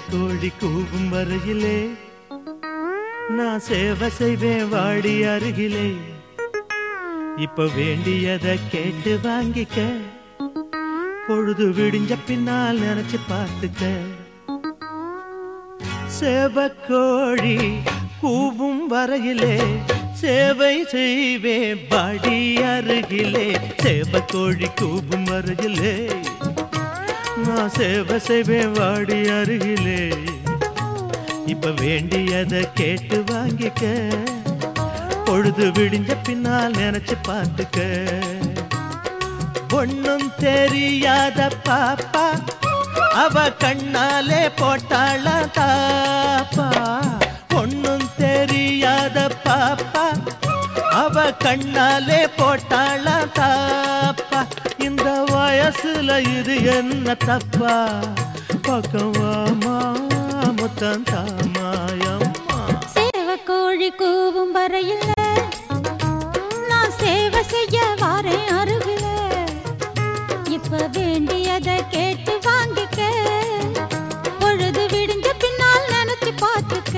கோழி கூவும் வரையிலே நான் சேவை செய்வேன் வாடி அருகிலே இப்ப வேண்டியத கேட்டு வாங்கிக்க பொழுது விடிஞ்ச பின்னால் நினைச்சு பார்த்துக்க சேவக்கோழி கூவும் வரையிலே சேவை செய்வேன் பாடி அருகிலே சேவக்கோழி கூவும் வரையிலே நான் சேவை செய்வேன் வாடி அருகிலே இப்ப வேண்டியத கேட்டு வாங்கிக்க பொழுது விடிஞ்ச பின்னால் நினைச்சு பார்த்துக்க ஒண்ணும் தெரியாத பாப்பா அவ கண்ணாலே போட்டாள தாப்பா ஒண்ணும் தெரியாத பாப்பா அவ கண்ணாலே போட்டாள தாப்பா இந்த வயசுல இது என்ன தப்பா பக்கவாமா முத்தம் தாமாயம்மா சேவக்கோழி கூவும் வரையில் நான் சேவை செய்ய வாரேன் அருகில இப்ப வேண்டியதை கேட்டு வாங்கிக்க பொழுது விடிஞ்ச பின்னால் நினைச்சு பார்த்துக்க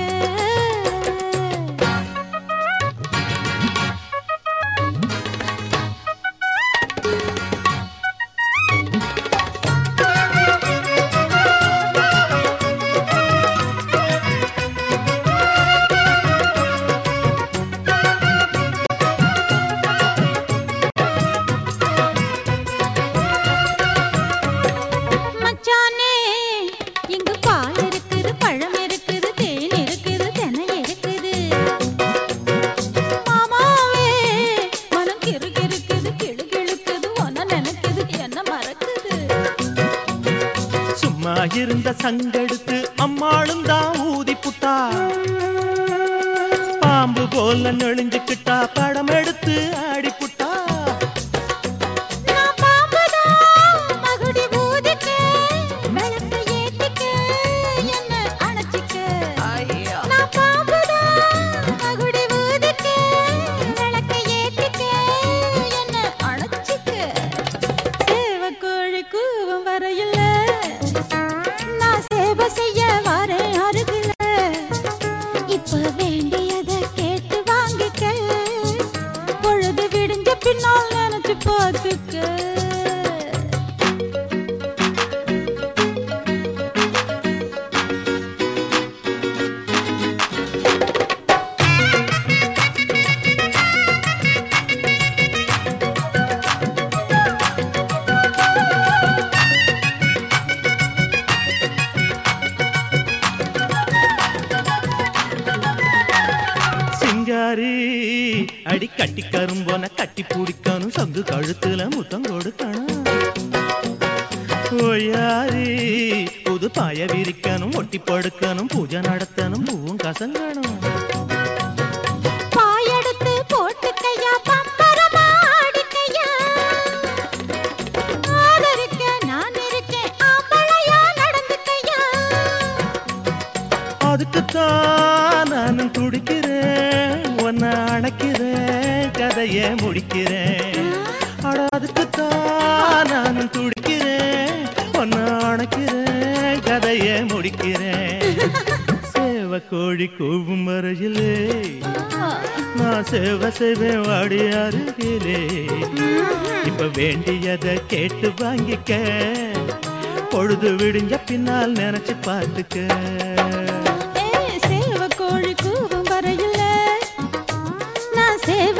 மச்சானே இங்கு பால் இருக்குது பழம் இருக்குது தேன் இருக்குது தெனை இருக்குது மாமாவே மனம் கிறு கிறுக்குது கிளு கிழுக்குது ஒன்ன நினைக்குது என்ன மறக்குது சும்மா இருந்த சங்கெடுத்து அம்மாளும் தான் ஊதி புட்டா பாம்பு போல நெளிஞ்சுக்கிட்டா படம் எடுத்து ஆடி புட்டா நான் பாம்புதான் மகுடி ஊதிக்க விளக்க ஏத்திக்க என்ன அணைச்சிக்க நான் பாம்புதான் மகுடி ஊதிக்க விளக்க ஏத்திக்க என்ன அணைச்சிக்க சேவக்கோழி கூவும் வரையில் நான் சேவை செய்ய வரேன் அருகில இப்ப வேண்டியதை கேட்டு வாங்கிக்க பொழுது விடிஞ்ச பின்னால் நினைச்சு பார்த்துக்க சிங்காரி அடி கட்டி கரும்போன கட்டி பிடிக்கணும் சங்கு கழுத்துல முத்தம் கொடுக்கணும் ஓயாரி புது பாய விரிக்கணும் ஒட்டி படுக்கணும் பூஜை நடத்தணும் பூவும் கசங்கணும் பாயெடுத்து போட்டுக்கையா பம்பரமா ஆடிக்கையா ஆதரிக்க நான் இருக்கேன் ஆம்பளையா நடந்துக்கையா அதுக்குத்தான் நானும் துடிக்கிறேன் உன்னை அணைக்கிறேன் கதையை முடிக்கிறேன் அட அதுக்குத்தான் நானும் துடிக்கிறேன் உன்னை அணைக்கிறேன் கதையை முடிக்கிறேன் சேவ கோழி கூவும் வரையிலே நான் சேவை செய்வேன் வாடி அருகிலே இப்ப வேண்டியதை கேட்டு வாங்கிக்க பொழுது விடிஞ்ச பின்னால் நினைச்சு பார்த்துக்க